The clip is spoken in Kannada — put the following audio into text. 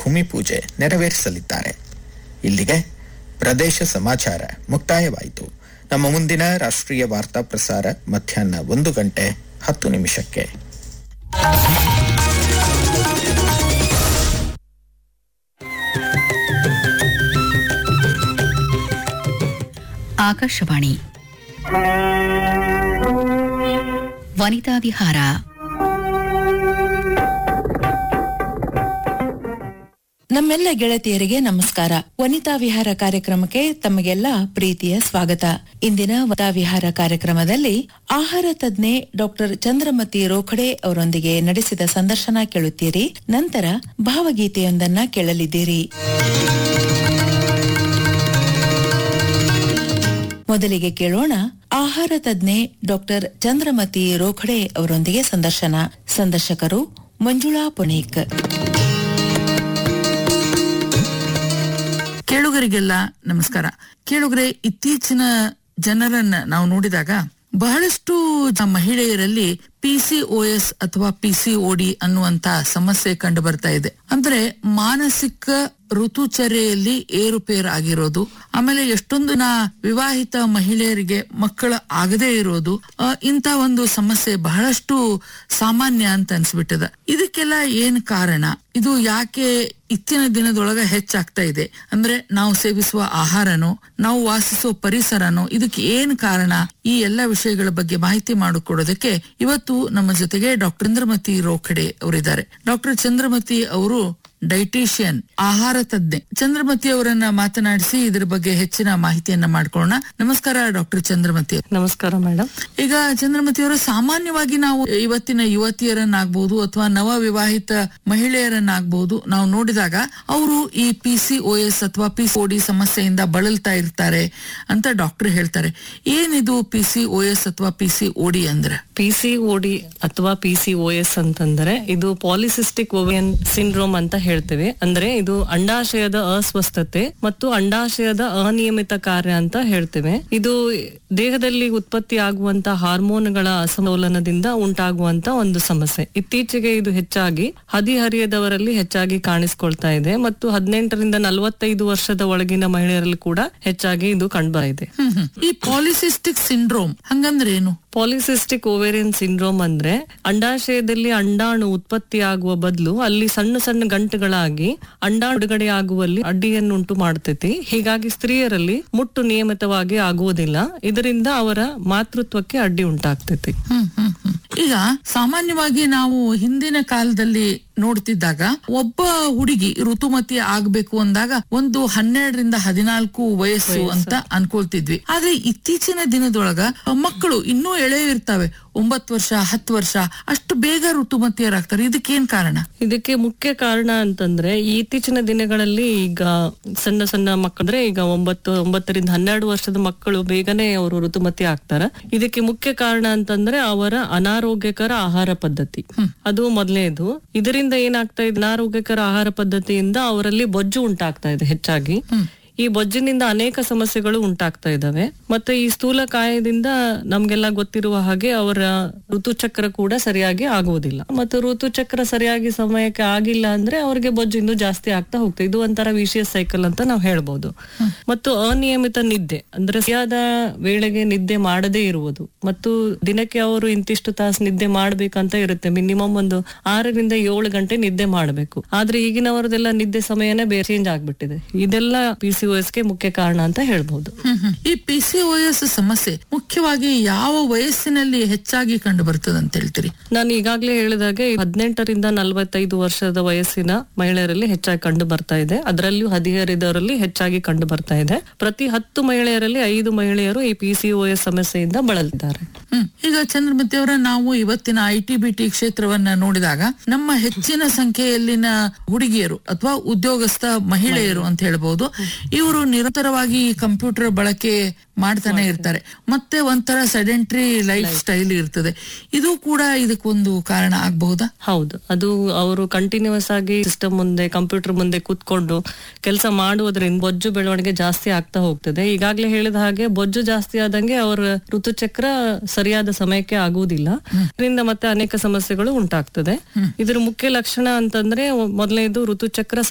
ಭೂಮಿ ಪೂಜೆ ನೆರವೇರಿಸಲಿದ್ದಾರೆ ಇಲ್ಲಿಗೆ ಪ್ರದೇಶ ಸಮಾಚಾರ ಮುಕ್ತಾಯವಾಯಿತು ನಮ್ಮ ಮುಂದಿನ ರಾಷ್ಟ್ರೀಯ ವಾರ್ತಾ ಪ್ರಸಾರ ಮಧ್ಯಾಹ್ನ ಒಂದು ಗಂಟೆ ಹತ್ತು ನಿಮಿಷಕ್ಕೆ ಆಕಾಶವಾಣಿ ವನಿತಾ ವಿಹಾರ ನಮ್ಮೆಲ್ಲ ಗೆಳತಿಯರಿಗೆ ನಮಸ್ಕಾರ ವನಿತಾ ವಿಹಾರ ಕಾರ್ಯಕ್ರಮಕ್ಕೆ ತಮಗೆಲ್ಲ ಪ್ರೀತಿಯ ಸ್ವಾಗತ ಇಂದಿನ ವನಿತಾ ವಿಹಾರ ಕಾರ್ಯಕ್ರಮದಲ್ಲಿ ಆಹಾರ ತಜ್ಞೆ ಡಾಕ್ಟರ್ ಚಂದ್ರಮತಿ ರೋಖಡೆ ಅವರೊಂದಿಗೆ ನಡೆಸಿದ ಸಂದರ್ಶನ ಕೇಳುತ್ತೀರಿ ನಂತರ ಭಾವಗೀತೆಯೊಂದನ್ನ ಕೇಳಲಿದ್ದೀರಿ ಮೊದಲಿಗೆ ಕೇಳೋಣ ಆಹಾರ ತಜ್ಞೆ ಡಾಕ್ಟರ್ ಚಂದ್ರಮತಿ ರೋಖಡೆ ಅವರೊಂದಿಗೆ ಸಂದರ್ಶನ ಸಂದರ್ಶಕರು ಮಂಜುಳಾ ಪುನೇಕ್ ಕೇಳುಗರಿಗೆಲ್ಲ ನಮಸ್ಕಾರ ಕೇಳುಗರೆ ಇತ್ತೀಚಿನ ಜನರನ್ನ ನಾವು ನೋಡಿದಾಗ ಬಹಳಷ್ಟು ಜ- ಮಹಿಳೆಯರಲ್ಲಿ ಪಿಸಿಒಎಸ್ ಅಥವಾ ಪಿಸಿಒಡಿ ಅನ್ನುವಂತ ಸಮಸ್ಯೆ ಕಂಡು ಬರ್ತಾ ಇದೆ ಅಂದ್ರೆ ಮಾನಸಿಕ ಋತುಚರ್ಯೆಯಲ್ಲಿ ಏರುಪೇರು ಆಗಿರೋದು ಆಮೇಲೆ ಎಷ್ಟೊಂದು ನಾ ವಿವಾಹಿತ ಮಹಿಳೆಯರಿಗೆ ಮಕ್ಕಳ ಆಗದೇ ಇರೋದು ಆ, ಇಂಥ ಒಂದು ಸಮಸ್ಯೆ ಬಹಳಷ್ಟು ಸಾಮಾನ್ಯ ಅಂತ ಅನ್ಸ್ಬಿಟ್ಟದ ಇದಕ್ಕೆಲ್ಲ ಏನ್ ಕಾರಣ ಇದು ಯಾಕೆ ಇತ್ತಿನ ದಿನದೊಳಗ ಹೆಚ್ಚಾಗ್ತಾ ಇದೆ ಅಂದ್ರೆ ನಾವು ಸೇವಿಸುವ ಆಹಾರನೋ ನಾವು ವಾಸಿಸುವ ಪರಿಸರನೋ ಇದಕ್ಕೆ ಏನ್ ಕಾರಣ ಈ ಎಲ್ಲ ವಿಷಯಗಳ ಬಗ್ಗೆ ಮಾಹಿತಿ ಮಾಡಿಕೊಡೋದಕ್ಕೆ ಇವತ್ತು ನಮ್ಮ ಜೊತೆಗೆ ಡಾಕ್ಟರ್ ಚಂದ್ರಮತಿ ರೋಖಡೆ ಅವರಿದ್ದಾರೆ ಡಾಕ್ಟರ್ ಚಂದ್ರಮತಿ ಅವರು ಡೈಟಿಷಿಯನ್ ಆಹಾರ ತಜ್ಞೆ ಚಂದ್ರಮತಿ ಅವರನ್ನ ಮಾತನಾಡಿಸಿ ಇದ್ರ ಬಗ್ಗೆ ಹೆಚ್ಚಿನ ಮಾಹಿತಿಯನ್ನ ಮಾಡ್ಕೊಳ್ಳೋಣ ನಮಸ್ಕಾರ ಡಾಕ್ಟರ್ ಚಂದ್ರಮತಿ ನಮಸ್ಕಾರ ಮೇಡಮ್ ಈಗ ಚಂದ್ರಮತಿ ಅವರು ಸಾಮಾನ್ಯವಾಗಿ ನಾವು ಇವತ್ತಿನ ಯುವತಿಯರನ್ನಾಗ್ಬಹುದು ಅಥವಾ ನವ ವಿವಾಹಿತ ಮಹಿಳೆಯರನ್ನಾಗ್ಬಹುದು ನಾವು ನೋಡಿದಾಗ ಅವರು ಈ ಪಿ ಸಿ ಓ ಎಸ್ ಅಥವಾ ಪಿ ಡಿ ಸಮಸ್ಯೆಯಿಂದ ಬಳಲ್ತಾ ಇರ್ತಾರೆ ಅಂತ ಡಾಕ್ಟರ್ ಹೇಳ್ತಾರೆ ಏನಿದು ಪಿ ಸಿ ಓ ಎಸ್ ಅಥವಾ ಪಿ ಸಿ ಡಿ ಅಂದ್ರೆ ಪಿ ಸಿ ಡಿ ಅಥವಾ ಪಿ ಸಿ ಓ ಎಸ್ ಅಂತಂದ್ರೆ ಇದು ಪಾಲಿಸಿಸ್ಟಿಕ್ ಓವಿಯನ್ ಸಿಂಡ್ರೋಮ್ ಅಂತ ಹೇಳ್ತೇವೆ ಅಂದ್ರೆ ಇದು ಅಂಡಾಶಯದ ಅಸ್ವಸ್ಥತೆ ಮತ್ತು ಅಂಡಾಶಯದ ಅನಿಯಮಿತ ಕಾರ್ಯ ಅಂತ ಹೇಳ್ತೇವೆ ಇದು ದೇಹದಲ್ಲಿ ಉತ್ಪತ್ತಿ ಆಗುವಂತ ಹಾರ್ಮೋನ್ಗಳ ಅಸಮತೋಲನದಿಂದ ಉಂಟಾಗುವಂತ ಒಂದು ಸಮಸ್ಯೆ ಇತ್ತೀಚೆಗೆ ಇದು ಹೆಚ್ಚಾಗಿ ಹದಿಹರಿಯದವರಲ್ಲಿ ಹೆಚ್ಚಾಗಿ ಕಾಣಿಸ್ಕೊಳ್ತಾ ಇದೆ ಮತ್ತು ಹದಿನೆಂಟರಿಂದ ನಲವತ್ತೈದು ವರ್ಷದ ಒಳಗಿನ ಮಹಿಳೆಯರಲ್ಲಿ ಕೂಡ ಹೆಚ್ಚಾಗಿ ಇದು ಕಂಡುಬರಿದೆ ಹ್ಮ್ ಹ್ಮ್. ಈ ಪಾಲಿಸಿಸ್ಟಿಕ್ ಸಿಂಡ್ರೋಮ್ ಹಂಗಂದ್ರೆ ಏನು ಪಾಲಿಸಿಸ್ಟಿಕ್ ಓವೇರಿಯನ್ ಸಿಂಡ್ರೋಮ್ ಅಂದ್ರೆ ಅಂಡಾಶಯದಲ್ಲಿ ಅಂಡಾಣು ಉತ್ಪತ್ತಿ ಆಗುವ ಬದಲು ಅಲ್ಲಿ ಸಣ್ಣ ಸಣ್ಣ ಗಂಟುಗಳಾಗಿ ಅಂಡಾಣು ಬಿಡುಗಡೆ ಆಗುವಲ್ಲಿ ಅಡ್ಡಿಯನ್ನುಂಟು ಮಾಡ್ತೈತಿ ಹೀಗಾಗಿ ಸ್ತ್ರೀಯರಲ್ಲಿ ಮುಟ್ಟು ನಿಯಮಿತವಾಗಿ ಆಗುವುದಿಲ್ಲ ಇದರಿಂದ ಅವರ ಮಾತೃತ್ವಕ್ಕೆ ಅಡ್ಡಿ ಉಂಟಾಗ್ತೈತಿ ಹ್ಮ್ ಹ್ಮ್ ಹ್ಮ್. ಈಗ ಸಾಮಾನ್ಯವಾಗಿ ನಾವು ಹಿಂದಿನ ಕಾಲದಲ್ಲಿ ನೋಡ್ತಿದ್ದಾಗ ಒಬ್ಬ ಹುಡುಗಿ ಋತುಮತಿ ಆಗ್ಬೇಕು ಅಂದಾಗ ಒಂದು ಹನ್ನೆರಡರಿಂದ ಹದಿನಾಲ್ಕು ವಯಸ್ಸು ಅಂತ ಅನ್ಕೊಳ್ತಿದ್ವಿ ಆದ್ರೆ ಇತ್ತೀಚಿನ ದಿನದೊಳಗ ಮಕ್ಕಳು ಇನ್ನೂ ಎಳೆ ಇರ್ತಾವೆ ಒಂಬತ್ತು ವರ್ಷ ಹತ್ತು ವರ್ಷ ಅಷ್ಟು ಬೇಗ ಋತುಮತಿಯರಾಗ್ತಾರೆ ಇದಕ್ಕೇನ್ ಕಾರಣ ಇದಕ್ಕೆ ಮುಖ್ಯ ಕಾರಣ ಅಂತಂದ್ರೆ ಈ ಇತ್ತೀಚಿನ ದಿನಗಳಲ್ಲಿ ಈಗ ಸಣ್ಣ ಸಣ್ಣ ಮಕ್ಕಳಂದ್ರೆ ಈಗ ಒಂಬತ್ತು ಒಂಬತ್ತರಿಂದ ಹನ್ನೆರಡು ವರ್ಷದ ಮಕ್ಕಳು ಬೇಗನೆ ಅವರು ಋತುಮತಿ ಆಗ್ತಾರ ಇದಕ್ಕೆ ಮುಖ್ಯ ಕಾರಣ ಅಂತಂದ್ರೆ ಅವರ ಅನಾರೋಗ್ಯಕರ ಆಹಾರ ಪದ್ಧತಿ ಅದು ಮೊದಲನೇದು ಇದರಿಂದ ಏನಾಗ್ತಾ ಇದೆ ಅನಾರೋಗ್ಯಕರ ಆಹಾರ ಪದ್ಧತಿಯಿಂದ ಅವರಲ್ಲಿ ಬೊಜ್ಜು ಉಂಟಾಗ್ತಾ ಇದೆ ಹೆಚ್ಚಾಗಿ ಈ ಬೊಜ್ಜಿನಿಂದ ಅನೇಕ ಸಮಸ್ಯೆಗಳು ಉಂಟಾಗ್ತಾ ಇದಾವೆ ಮತ್ತೆ ಈ ಸ್ಥೂಲಕಾಯದಿಂದ ನಮ್ಗೆಲ್ಲ ಗೊತ್ತಿರುವ ಹಾಗೆ ಅವರ ಋತುಚಕ್ರ ಕೂಡ ಸರಿಯಾಗಿ ಆಗುವುದಿಲ್ಲ ಮತ್ತು ಋತುಚಕ್ರ ಸರಿಯಾಗಿ ಸಮಯಕ್ಕೆ ಆಗಿಲ್ಲ ಅಂದ್ರೆ ಅವ್ರಿಗೆ ಬೊಜ್ಜು ಇನ್ನೂ ಜಾಸ್ತಿ ಆಗ್ತಾ ಹೋಗ್ತದೆ ಇದು ಒಂಥರ ವಿಶಿಯಸ್ ಸೈಕಲ್ ಅಂತ ನಾವು ಹೇಳ್ಬೋದು ಮತ್ತು ಅನಿಯಮಿತ ನಿದ್ದೆ ಅಂದ್ರೆ ಸರಿಯಾದ ವೇಳೆಗೆ ನಿದ್ದೆ ಮಾಡದೇ ಇರುವುದು ಮತ್ತು ದಿನಕ್ಕೆ ಅವರು ಇಂತಿಷ್ಟು ತಾಸು ನಿದ್ದೆ ಮಾಡ್ಬೇಕಂತ ಇರುತ್ತೆ ಮಿನಿಮಮ್ ಒಂದು ಆರರಿಂದ ಏಳು ಗಂಟೆ ನಿದ್ದೆ ಮಾಡಬೇಕು ಆದ್ರೆ ಈಗಿನವರದೆಲ್ಲ ನಿದ್ದೆ ಸಮಯನೇ ಬೇರೆ ಚೇಂಜ್ ಆಗ್ಬಿಟ್ಟಿದೆ ಇದೆಲ್ಲ ಪಿ ಸಿ ಗೆ ಮುಖ್ಯ ಕಾರಣ ಅಂತ ಹೇಳ್ಬಹುದು ಹ್ಮ್ ಹ್ಮ್. ಈ ಪಿ ಸಿ ಸಮಸ್ಯೆ ಮುಖ್ಯವಾಗಿ ಯಾವ ವಯಸ್ಸಿನಲ್ಲಿ ಹೆಚ್ಚಾಗಿ ಕಂಡು ಬರ್ತದೆ ಅಂತ ಹೇಳ್ತೀರಿ ನಾನು ಈಗಾಗಲೇ ಹೇಳಿದಾಗೆ ಹದಿನೆಂಟರಿಂದ ನಲವತ್ತೈದು ವರ್ಷದ ವಯಸ್ಸಿನ ಮಹಿಳೆಯರಲ್ಲಿ ಹೆಚ್ಚಾಗಿ ಕಂಡು ಬರ್ತಾ ಇದೆ ಅದರಲ್ಲಿಯೂ ಹದಿಹರಿದವರಲ್ಲಿ ಹೆಚ್ಚಾಗಿ ಕಂಡು ಬರ್ತಾ ಇದೆ ಪ್ರತಿ ಹತ್ತು ಮಹಿಳೆಯರಲ್ಲಿ ಐದು ಮಹಿಳೆಯರು ಈ ಪಿ ಸಿ ಸಮಸ್ಯೆಯಿಂದ ಬಳಲಿದ್ದಾರೆ ಹ್ಮ್ ಈಗ ಚಂದ್ರಮತಿ ಅವರ ನಾವು ಇವತ್ತಿನ ಐ ಟಿ ಬಿ ಟಿ ಕ್ಷೇತ್ರವನ್ನ ನೋಡಿದಾಗ ನಮ್ಮ ಹೆಚ್ಚಿನ ಸಂಖ್ಯೆಯಲ್ಲಿನ ಹುಡುಗಿಯರು ಅಥವಾ ಉದ್ಯೋಗಸ್ಥ ಮಹಿಳೆಯರು ಅಂತ ಹೇಳ್ಬಹುದು ಇವರು ನಿರಂತರವಾಗಿ ಕಂಪ್ಯೂಟರ್ ಬಳಕೆ ಮಾಡ್ತಾನೆ ಇರ್ತಾರೆ ಮತ್ತೆ ಒಂಥರ ಸೆಡೆಂಟ್ರಿ ಲೈಫ್ ಸ್ಟೈಲ್ ಇರ್ತದೆ ಇದು ಕೂಡ ಇದಕ್ಕೊಂದು ಕಾರಣ ಆಗಬಹುದಾ ಹೌದು ಅದು ಅವರು ಕಂಟಿನ್ಯೂಸ್ ಆಗಿ ಸಿಸ್ಟಮ್ ಮುಂದೆ ಕಂಪ್ಯೂಟರ್ ಮುಂದೆ ಕೂತ್ಕೊಂಡು ಕೆಲಸ ಮಾಡುವುದರಿಂದ ಬೊಜ್ಜು ಬೆಳವಣಿಗೆ ಜಾಸ್ತಿ ಆಗ್ತಾ ಹೋಗ್ತದೆ ಈಗಾಗಲೇ ಹೇಳಿದ ಹಾಗೆ ಬೊಜ್ಜು ಜಾಸ್ತಿ ಆದಂಗೆ ಅವರ ಋತುಚಕ್ರ ಸರಿಯಾದ ಸಮಯಕ್ಕೆ ಆಗುವುದಿಲ್ಲ ಇದರಿಂದ ಮತ್ತೆ ಅನೇಕ ಸಮಸ್ಯೆಗಳು ಉಂಟಾಗ್ತದೆ ಇದ್ರ ಮುಖ್ಯ ಲಕ್ಷಣ ಅಂತಂದ್ರೆ ಮೊದಲನೇದು ಋತುಚಕ್ರ